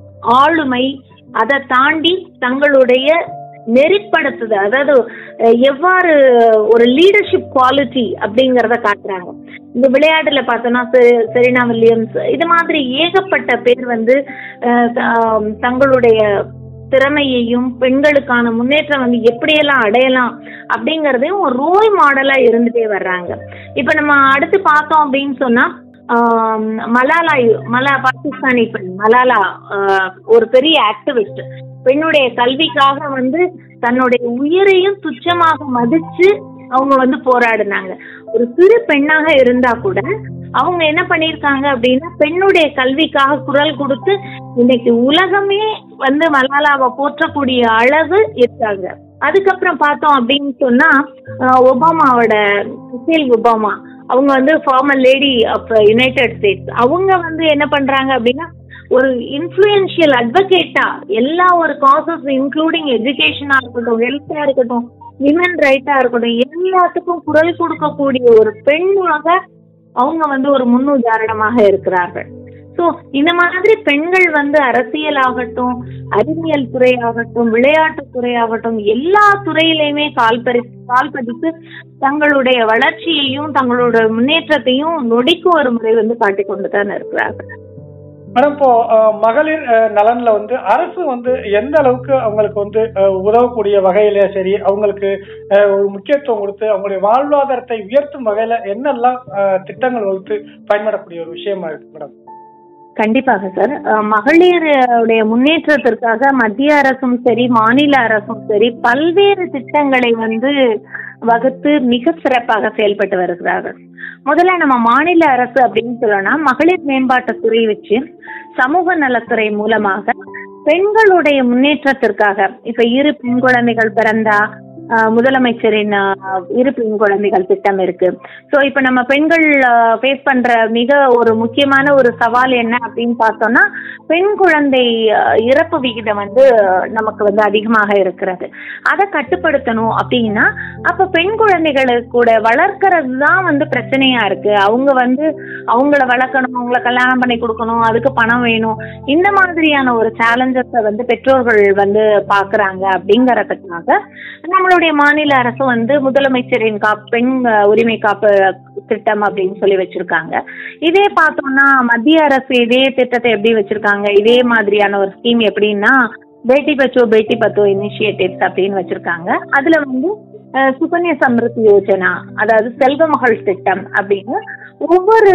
Speaker 3: ஆளுமை அதை தாண்டி தங்களுடைய நெறிப்படுத்துது அதாவது அஹ், எவ்வாறு ஒரு லீடர்ஷிப் குவாலிட்டி அப்படிங்கறத காட்டுறாங்க இந்த விளையாட்டுல பார்த்தோம்னா செ- செரீனா வில்லியம்ஸ் இது மாதிரி ஏகப்பட்ட பேர் வந்து அஹ், த- தங்களுடைய திறமையையும் பெண்களுக்கான முன்னேற்றம் வந்து எப்படியெல்லாம் அடையலாம் அப்படிங்கறதையும் ஒரு ரோல் மாடலா இருந்துட்டே வர்றாங்க இப்ப நம்ம அடுத்து பார்த்தோம் அப்படின்னு சொன்னா ஆம், மலாலா யு- மலா பாகிஸ்தானி பெண் மலாலா ஆஹ், ஒரு பெரிய ஆக்டிவிஸ்ட் பெண்ணுடைய கல்விக்காக வந்து தன்னுடைய உயிரையும் துச்சமாக மதிச்சு அவங்க வந்து போராடினாங்க ஒரு சிறு பெண்ணாக இருந்தா கூட அவங்க என்ன பண்ணிருக்காங்க அப்படின்னா பெண்ணுடைய கல்விக்காக குரல் கொடுத்து இன்னைக்கு உலகமே வந்து மலாலாவை போற்றக்கூடிய அளவு இருக்காங்க அதுக்கப்புறம் பார்த்தோம் அப்படின்னு சொன்னா ஆஹ், ஒபாமாவோட மிசேல் ஒபாமா அவங்க வந்து former lady of United States அவங்க வந்து என்ன பண்றாங்க அப்படின்னா ஒரு இன்ஃப்ளூயன்ஷியல் அட்வொகேட்டா எல்லா ஒரு காசஸ் இன்க்ளூடிங் எஜுகேஷனா இருக்கட்டும் ஹெல்த்தா இருக்கட்டும் விமன் ரைட்டா இருக்கட்டும் எல்லாத்துக்கும் குரல் கொடுக்கக்கூடிய ஒரு பெண்ணாக அவங்க வந்து ஒரு முன்னுதாரணமாக இருக்கிறார்கள் ஸோ இந்த மாதிரி பெண்கள் வந்து அரசியல் ஆகட்டும் அறிவியல் துறை ஆகட்டும் விளையாட்டு துறை ஆகட்டும் எல்லா துறையிலையுமே கால் பறி கால் பதித்து தங்களுடைய வளர்ச்சியையும் தங்களோட முன்னேற்றத்தையும் நொடிக்கு ஒரு முறை வந்து காட்டிக் கொண்டு தான் இருக்கிறார்கள்
Speaker 2: மேடம் இப்போ அஹ், மகளிர் அஹ், நலன்ல வந்து அரசு வந்து எந்த அளவுக்கு அவங்களுக்கு வந்து அஹ், உதவக்கூடிய வகையில சரி அவங்களுக்கு அஹ், ஒரு முக்கியத்துவம் கொடுத்து அவங்களுடைய வாழ்வாதாரத்தை உயர்த்தும் வகையில என்னெல்லாம் அஹ், திட்டங்கள் வகுத்து பயன்படக்கூடிய ஒரு விஷயமா இருக்கு மேடம்
Speaker 3: கண்டிப்பாக சார் அஹ், மகளிருடைய முன்னேற்றத்திற்காக மத்திய அரசும் சரி மாநில அரசும் சரி பல்வேறு திட்டங்களை வந்து வகுத்து மிக சிறப்பாக செயல்பட்டு வருகிறார்கள் முதல்ல நம்ம மாநில அரசு அப்படின்னு சொல்லணும்னா மகளிர் மேம்பாட்டுத்துறை வச்சு சமூக நலத்துறை மூலமாக பெண்களுடைய முன்னேற்றத்திற்காக இப்ப இரு பெண் குழந்தைகள் பிறந்தா ஆஹ் முதலமைச்சரின் ஆஹ் இரு பெண் குழந்தைகள் திட்டம் இருக்கு ஸோ இப்போ நம்ம பெண்கள் ஃபேஸ் பண்ற மிக ஒரு முக்கியமான ஒரு சவால் என்ன அப்படின்னு பார்த்தோம்னா பெண் குழந்தை ஆஹ் இறப்பு விகிதம் வந்து நமக்கு வந்து அதிகமாக இருக்கிறது அதை கட்டுப்படுத்தணும் அப்படின்னா அப்ப பெண் குழந்தைகளை கூட வளர்க்கறது தான் வந்து பிரச்சனையா இருக்கு அவங்க வந்து அவங்கள வளர்க்கணும் அவங்கள கல்யாணம் பண்ணி கொடுக்கணும் அதுக்கு பணம் வேணும் இந்த மாதிரியான ஒரு சேலஞ்சஸை வந்து பெற்றோர்கள் வந்து பாக்குறாங்க அப்படிங்கறதுக்காக நம்மளுடைய மாநில அரசு வந்து முதலமைச்சரின் காப் பெண் அஹ், உரிமை காப்பு திட்டம் அப்படின்னு சொல்லி வச்சிருக்காங்க இதே பார்த்தோம்னா மத்திய அரசு இதே திட்டத்தை எப்படி வச்சிருக்காங்க இதே மாதிரியான ஒரு ஸ்கீம் எப்படின்னா பேட்டி பச்சோ பேட்டி பத்தோ இனிஷியேட்டிவ்ஸ் அப்படின்னு வச்சிருக்காங்க அதுல வந்து அஹ், சுகன்யா சம்ருத்தி யோஜனா அதாவது செல்வ மகள் திட்டம் அப்படின்னு ஒவ்வொரு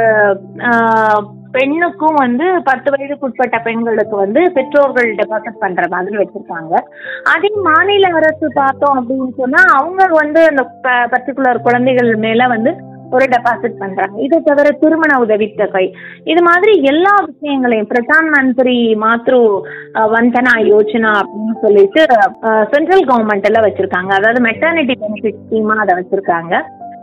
Speaker 3: அஹ், பெண்ணுக்கும் வந்து பத்து வயதுக்குட்பட்ட பெண்களுக்கு வந்து பெற்றோர்கள் டெபாசிட் பண்ற மாதிரி வச்சிருக்காங்க அதே மாநில அரசு பார்த்தோம் அப்படின்னு சொன்னா அவங்க வந்து அந்த பர்டிகுலர் குழந்தைகள் மேல வந்து ஒரு டெபாசிட் பண்றாங்க இதை தவிர திருமண உதவித்தொகை இது மாதிரி எல்லா விஷயங்களையும் பிரதான் மந்திரி மாத்ரு அஹ், வந்தனா யோஜனா அப்படின்னு சொல்லிட்டு சென்ட்ரல் கவர்மெண்ட் எல்லாம் வச்சிருக்காங்க அதாவது மெட்டர்னிட்டி பெனிஃபிட் ஸ்கீமா அதை வச்சிருக்காங்க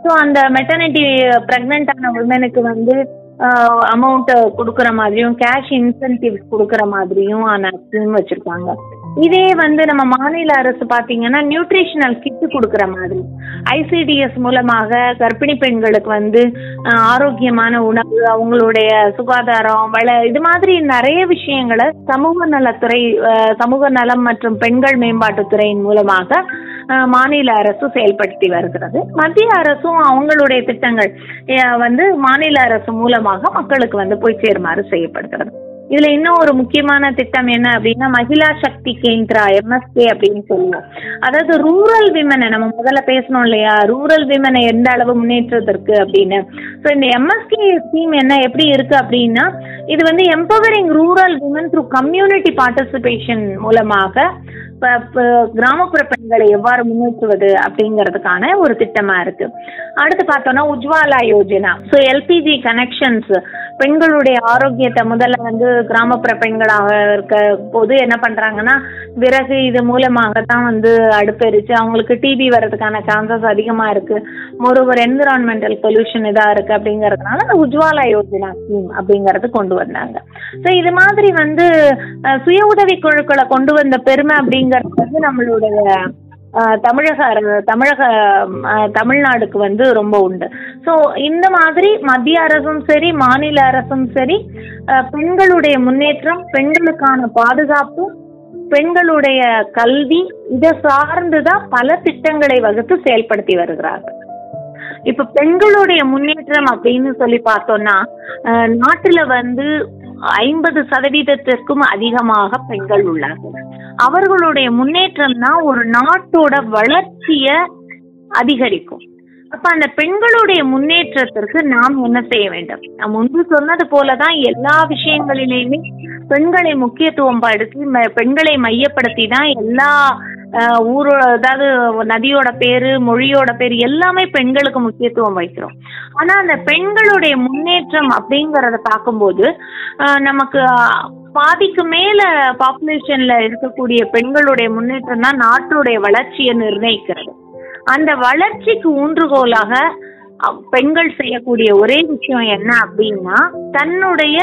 Speaker 3: ஸோ அந்த மெட்டர்னிட்டி ப்ரெக்னென்ட் ஆன உமனுக்கு வந்து அமௌண்ட் கொடுக்குற மாதிரியும் கேஷ் இன்சென்டிவ்ஸ் கொடுக்குற மாதிரியும் ஆன ஸ்கீம் வச்சிருக்காங்க இதே வந்து நம்ம மாநில அரசு பார்த்தீங்கன்னா நியூட்ரிஷனல் கிட் கொடுக்குற மாதிரி ஐசிடிஎஸ் மூலமாக கர்ப்பிணி பெண்களுக்கு வந்து அஹ், ஆரோக்கியமான உணவு அவங்களுடைய சுகாதாரம் வள இது மாதிரி நிறைய விஷயங்களை சமூக நலத்துறை அஹ், சமூக நலம் மற்றும் பெண்கள் மேம்பாட்டுத்துறையின் மூலமாக அஹ், மாநில அரசு செயல்படுத்தி வருகிறது மத்திய அரசும் அவங்களுடைய திட்டங்கள் அஹ், வந்து மாநில அரசு மூலமாக மக்களுக்கு வந்து போய் சேருமாறு செய்யப்படுகிறது இதுல இன்னும் ஒரு முக்கியமான திட்டம் என்ன அப்படின்னா மகிழா சக்தி கேந்திரா எம்எஸ்கே அப்படின்னு சொல்லுவோம் அதாவது ரூரல் விமனை நம்ம முதல்ல பேசணும் இல்லையா ரூரல் விமனை எந்த அளவு முன்னேற்றத்திற்கு அப்படின்னு ஸோ இந்த எம்எஸ்கே ஸ்கீம் என்ன எப்படி இருக்கு அப்படின்னா இது வந்து empowering rural women through community participation மூலமாக ப- ப- கிராமப்புற பெண்களை எவ்வாறு முன்னேற்றுவது அப்படிங்கிறதுக்கான ஒரு திட்டமா இருக்கு அடுத்து பார்த்தோம்னா Ujjwala Yojana so LPG connections பெண்களுடைய ஆரோக்கியத்தை முதல்ல வந்து கிராமப்புற பெண்களாக இருக்க போது என்ன பண்றாங்கன்னா விறகு இது மூலமாக தான் வந்து அடுப்பெரிச்சு அவங்களுக்கு டிபி வர்றதுக்கான சான்சஸ் அதிகமா இருக்கு மொரோவர் என்விரான்மெண்டல் பொல்யூஷன் இதா இருக்கு அப்படிங்கறதுனால அந்த உஜ்வாலா யோஜனா ஸ்கீம் அப்படிங்கறது கொண்டு வந்தாங்க ஸோ இது மாதிரி வந்து அஹ், சுய உதவி குழுக்களை கொண்டு வந்த பெருமை அப்படிங்கிறது வந்து நம்மளுடைய அஹ், தமிழக அர- தமிழக அஹ், தமிழ்நாடுக்கு வந்து ரொம்ப உண்டு ஸோ இந்த மாதிரி மத்திய அரசும் சரி மாநில அரசும் சரி அஹ், பெண்களுடைய முன்னேற்றம் பெண்களுக்கான பாதுகாப்பு பெண்களுடைய கல்வி இதை சார்ந்துதான் பல திட்டங்களை வகுத்து செயல்படுத்தி வருகிறார்கள் இப்ப பெண்களுடைய முன்னேற்றம் அப்படின்னு சொல்லி பார்த்தோம்னா அஹ், நாட்டுல வந்து ஐம்பது சதவீதத்திற்கும் அதிகமாக பெண்கள் உள்ளார்கள் அவர்களுடைய முன்னேற்றம் தான் ஒரு நாட்டோட வளர்ச்சிய அதிகரிக்கும் அப்ப அந்த பெண்களுடைய முன்னேற்றத்திற்கு நாம் என்ன செய்ய வேண்டும் நான் முன்பு சொன்னது போலதான் எல்லா விஷயங்களிலேயுமே பெண்களை முக்கியத்துவம் படுத்தி ம- பெண்களை மையப்படுத்தி தான் எல்லா அஹ், ஊரோ அதாவது நதியோட பேரு மொழியோட பேரு எல்லாமே பெண்களுக்கு முக்கியத்துவம் வைக்கிறோம் ஆனா அந்த பெண்களுடைய முன்னேற்றம் அப்படிங்கறத பார்க்கும்போது அஹ், நமக்கு அஹ், பாதிக்கு மேல பாப்புலேஷன்ல இருக்கக்கூடிய பெண்களுடைய முன்னேற்றம் தான் நாட்டுடைய வளர்ச்சியை நிர்ணயிக்கிறது அந்த வளர்ச்சிக்கு ஊன்றுகோலாக அஹ், பெண்கள் செய்யக்கூடிய ஒரே விஷயம் என்ன அப்படின்னா தன்னுடைய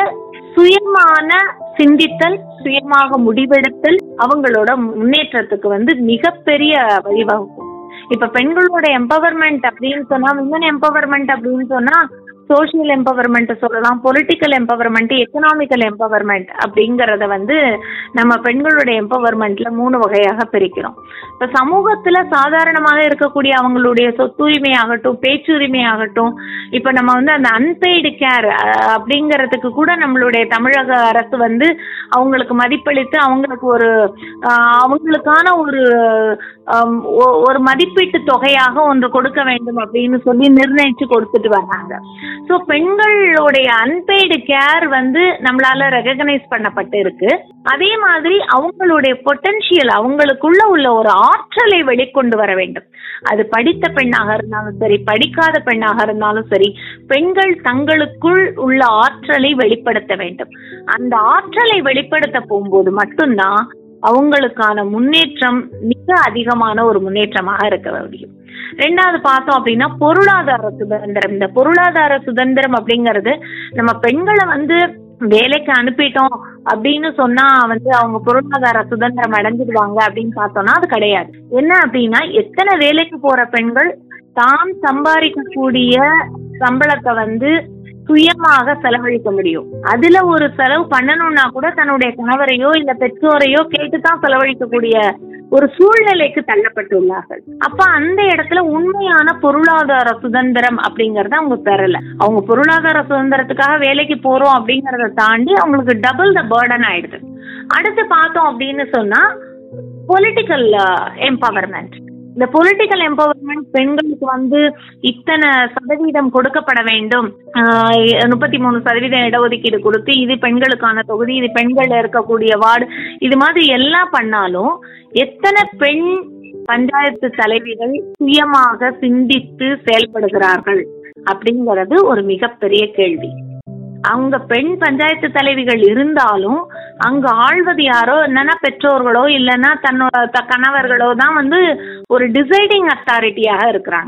Speaker 3: சுயமான சிந்தித்தல் சுயமாக முடிவெடுத்தல் அவங்களோட முன்னேற்றத்துக்கு வந்து மிகப்பெரிய வழிவகுக்கும் இப்ப பெண்களோட எம்பவர்மெண்ட் அப்படின்னு சொன்னா விமன் எம்பவர்மெண்ட் அப்படின்னு சொன்னா சோஷியல் எம்பவர்மெண்ட் சொல்லலாம் பொலிட்டிக்கல் எம்பவர்மெண்ட் எக்கனாமிக்கல் எம்பவர்மெண்ட் அப்படிங்கறத வந்து நம்ம பெண்களுடைய எம்பவர்மெண்ட்ல மூணு வகையாக பிரிக்கிறோம் இப்ப சமூகத்துல சாதாரணமாக இருக்கக்கூடிய அவங்களுடைய சொத்துரிமை ஆகட்டும் பேச்சுரிமை ஆகட்டும் இப்ப நம்ம வந்து அந்த அன்பெய்டு கேர் அப்படிங்கறதுக்கு கூட நம்மளுடைய தமிழக அரசு வந்து அவங்களுக்கு மதிப்பளித்து அவங்களுக்கு ஒரு ஆஹ், அவங்களுக்கான ஒரு ஆம், ஒ- ஒரு மதிப்பீட்டு தொகையாக ஒன்று கொடுக்க வேண்டும் அப்படின்னு சொல்லி நிர்ணயிச்சு கொடுத்துட்டு வராங்க ஸோ பெண்களுடைய அன்பெய்டு கேர் வந்து நம்மளால ரெகக்னைஸ் பண்ணப்பட்டு இருக்கு அதே மாதிரி அவங்களுடைய பொட்டன்ஷியல் அவங்களுக்குள்ள உள்ள ஒரு ஆற்றலை வெளிக்கொண்டு வர வேண்டும் அது படித்த பெண்ணாக இருந்தாலும் சரி படிக்காத பெண்ணாக இருந்தாலும் சரி பெண்கள் தங்களுக்குள் உள்ள ஆற்றலை வெளிப்படுத்த வேண்டும் அந்த ஆற்றலை வெளிப்படுத்த போகும்போது மட்டும்தான் அவங்களுக்கான முன்னேற்றம் மிக அதிகமான ஒரு முன்னேற்றமாக இருக்க முடியும் ரெண்டாவது பார்த்தோம் அப்படின்னா பொருளாதார சுதந்திரம் இந்த பொருளாதார சுதந்திரம் அப்படிங்கிறது நம்ம பெண்களை வந்து வேலைக்கு அனுப்பிட்டோம் அப்படின்னு சொன்னா வந்து அவங்க பொருளாதார சுதந்திரம் அடைஞ்சிடுவாங்க அப்படின்னு பார்த்தோம்னா அது கிடையாது என்ன அப்படின்னா எத்தனை வேலைக்கு போற பெண்கள் தாம் சம்பாதிக்கக்கூடிய சம்பளத்தை வந்து சுயமாக செலவழிக்க முடியும் அதுல ஒரு செலவு பண்ணணும்னா கூட தன்னுடைய கணவரையோ இல்ல பெற்றோரையோ கேட்டுதான் செலவழிக்கக்கூடிய ஒரு சூழ்நிலைக்கு தள்ளப்பட்டுள்ளார்கள் அப்ப அந்த இடத்துல உண்மையான பொருளாதார சுதந்திரம் அப்படிங்கறத அவங்க பெறல அவங்க பொருளாதார சுதந்திரத்துக்காக வேலைக்கு போறோம் அப்படிங்கறத தாண்டி அவங்களுக்கு டபுள் த பேர்டன் ஆயிடுது அடுத்து பார்த்தோம் அப்படின்னு சொன்னா பொலிட்டிக்கல் எம்பவர்மெண்ட் இந்த பொலிட்டிக்கல் எம்பவர்மெண்ட் பெண்களுக்கு வந்து இத்தனை சதவீதம் கொடுக்கப்பட வேண்டும் ஆஹ் முப்பத்தி மூணு சதவீதம் இடஒதுக்கீடு கொடுத்து இது பெண்களுக்கான தொகுதி இது பெண்கள் இருக்கக்கூடிய வார்டு இது மாதிரி எல்லாம் பண்ணாலும் எத்தனை பெண் பஞ்சாயத்து தலைவிகள் சுயமாக சிந்தித்து செயல்படுகிறார்கள் அப்படிங்கிறது ஒரு மிகப்பெரிய கேள்வி அவங்க பெண் பஞ்சாயத்து தலைவிகள் இருந்தாலும் அங்க ஆள்வது யாரோ என்னன்னா பெற்றோர்களோ இல்லைன்னா தன்னோட த- கணவர்களோ தான் வந்து ஒரு டிசைடிங் அத்தாரிட்டியாக இருக்கிறாங்க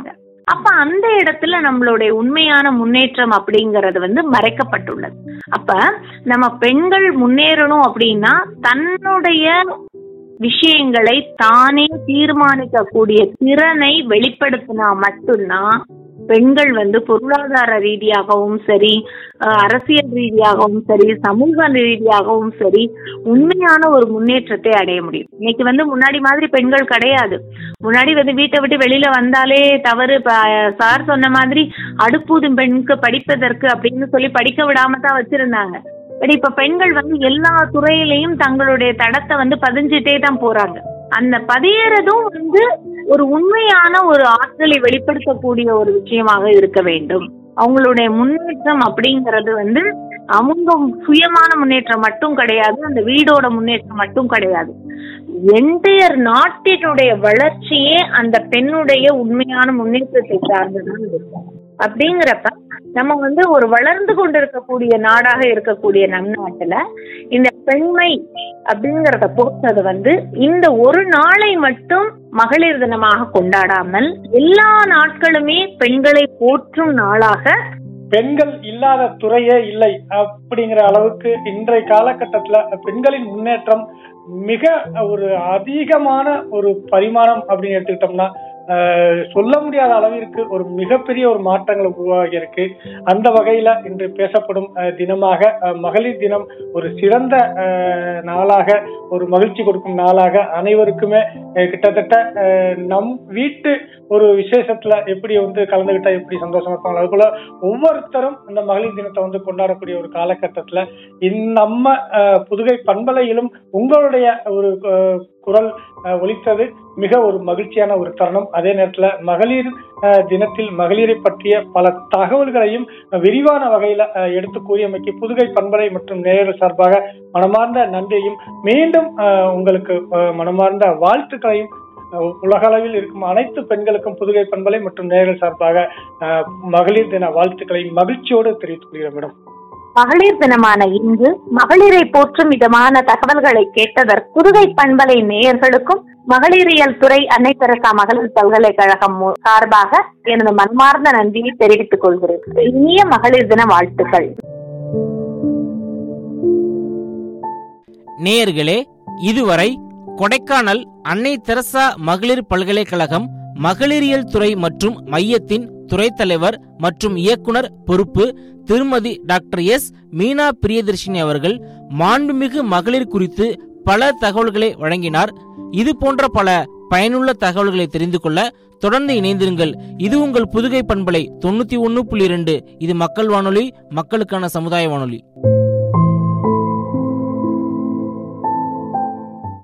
Speaker 3: அப்ப அந்த இடத்துல நம்மளுடைய உண்மையான முன்னேற்றம் அப்படிங்கறது வந்து மறைக்கப்பட்டுள்ளது அப்ப நம்ம பெண்கள் முன்னேறணும் அப்படின்னா தன்னுடைய விஷயங்களை தானே தீர்மானிக்கக்கூடிய திறனை வெளிப்படுத்தினா மட்டும்தான் பெண்கள் வந்து பொருளாதார ரீதியாகவும் சரி அஹ், அரசியல் ரீதியாகவும் சரி சமூக ரீதியாகவும் சரி உண்மையான ஒரு முன்னேற்றத்தை அடைய முடியும் இன்னைக்கு வந்து முன்னாடி மாதிரி பெண்கள் கிடையாது முன்னாடி வந்து வீட்டை விட்டு வெளியில வந்தாலே தவறு இப்ப, அஹ், சார் சொன்ன மாதிரி அடுப்பூதும் பெண்ணுக்கு படிப்பதற்கு அப்படின்னு சொல்லி படிக்க விடாம தான் வச்சிருந்தாங்க பட் இப்ப பெண்கள் வந்து எல்லா துறையிலையும் தங்களுடைய தடத்தை வந்து பதிஞ்சிட்டே தான் போறாங்க அந்த பதியறதும் வந்து ஒரு உண்மையான ஒரு ஆற்றலை வெளிப்படுத்தக்கூடிய ஒரு விஷயமாக இருக்க வேண்டும் அவங்களுடைய முன்னேற்றம் அப்படிங்கிறது வந்து அவங்க சுயமான முன்னேற்றம் மட்டும் கிடையாது அந்த வீடோட முன்னேற்றம் மட்டும் கிடையாது என்டையர் நாட்டினுடைய வளர்ச்சியே அந்த பெண்ணுடைய உண்மையான முன்னேற்றத்தை சார்ந்துதான் இருக்கும் அப்படிங்கிறப்ப நம்ம வந்து ஒரு வளர்ந்து கொண்டிருக்கக்கூடிய நாடாக இருக்கக்கூடிய நம் நாட்டுல இந்த பெண்மை அப்படிங்கறத பொறுத்தது வந்து இந்த ஒரு நாளை மட்டும் மகளிர் தினமாக கொண்டாடாமல் எல்லா நாட்களுமே பெண்களை போற்றும் நாளாக
Speaker 2: பெண்கள் இல்லாத துறையே இல்லை அப்படிங்கிற அளவுக்கு இன்றைய காலகட்டத்துல பெண்களின் முன்னேற்றம் மிக ஒரு அதிகமான ஒரு பரிமாணம் அப்படின்னு எடுத்துக்கிட்டோம்னா ஆஹ், சொல்ல முடியாத அளவிற்கு ஒரு மிகப்பெரிய ஒரு மாற்றங்கள் உருவாகி இருக்கு அந்த வகையில இன்று பேசப்படும் ஆஹ், தினமாக ஆஹ், மகளிர் தினம் ஒரு சிறந்த ஆஹ், நாளாக ஒரு மகிழ்ச்சி கொடுக்கும் நாளாக அனைவருக்குமே ஆஹ், கிட்டத்தட்ட ஆஹ், நம் வீட்டு ஒரு விசேஷத்துல எப்படி வந்து கலந்துகிட்டா எப்படி சந்தோஷமா இருப்பாங்க அது போல ஒவ்வொருத்தரும் இந்த மகளிர் தினத்தை வந்து கொண்டாடக்கூடிய ஒரு காலகட்டத்துல இந் நம்ம அஹ், புதுகை பண்பலையிலும் உங்களுடைய ஒரு அஹ், குரல் அஹ், ஒலித்தது மிக ஒரு மகிழ்ச்சியான ஒரு தருணம் அதே நேரத்துல மகளிர் அஹ், தினத்தில் மகளிரை பற்றிய பல தகவல்களையும் விரிவான வகையில அஹ், எடுத்து கூறியமைக்கு புதுகை பண்பலை மற்றும் நேயர்கள் சார்பாக மனமார்ந்த நன்றியையும் மீண்டும் அஹ், உங்களுக்கு அஹ், மனமார்ந்த வாழ்த்துக்களையும் அஹ், உலகளவில் இருக்கும் அனைத்து பெண்களுக்கும் புதுகை பண்பலை மற்றும் நேயர்கள் சார்பாக அஹ், மகளிர் தின வாழ்த்துக்களை மகிழ்ச்சியோடு தெரிவித்துக் கொள்கிறேன் மேடம்
Speaker 3: மகளிர் தினமான இன்று மகளிரை போற்றும் விதமான தகவல்களை கேட்டதற்கு புதுகை பண்பலை நேயர்களுக்கும் மகளிரியல் துறை அன்னை தெரசா மகளிர் பல்கலைக்கழகம் மு- சார்பாக எனது மனமார்ந்த நன்றியை தெரிவித்துக் கொள்கிறேன் இனிய மகளிர் தின வாழ்த்துக்கள்
Speaker 1: நேயர்களே இதுவரை கொடைக்கானல் அன்னை தெரசா மகளிர் பல்கலைக்கழகம் மகளிரியல் துறை மற்றும் மையத்தின் துறைத் தலைவர் மற்றும் இயக்குனர் பொறுப்பு திருமதி டாக்டர் எஸ் மீனா பிரியதர்ஷினி அவர்கள் மாண்புமிகு மகளிர் குறித்து பல தகவல்களை வழங்கினார் இது போன்ற பல பயனுள்ள தகவல்களை தெரிந்து கொள்ள தொடர்ந்து இணைந்திருங்கள் இது உங்கள் புதுகை பண்பலை தொண்ணூத்தி ஒன்னு புள்ளி இரண்டு இது மக்கள் வானொலி மக்களுக்கான சமுதாய வானொலி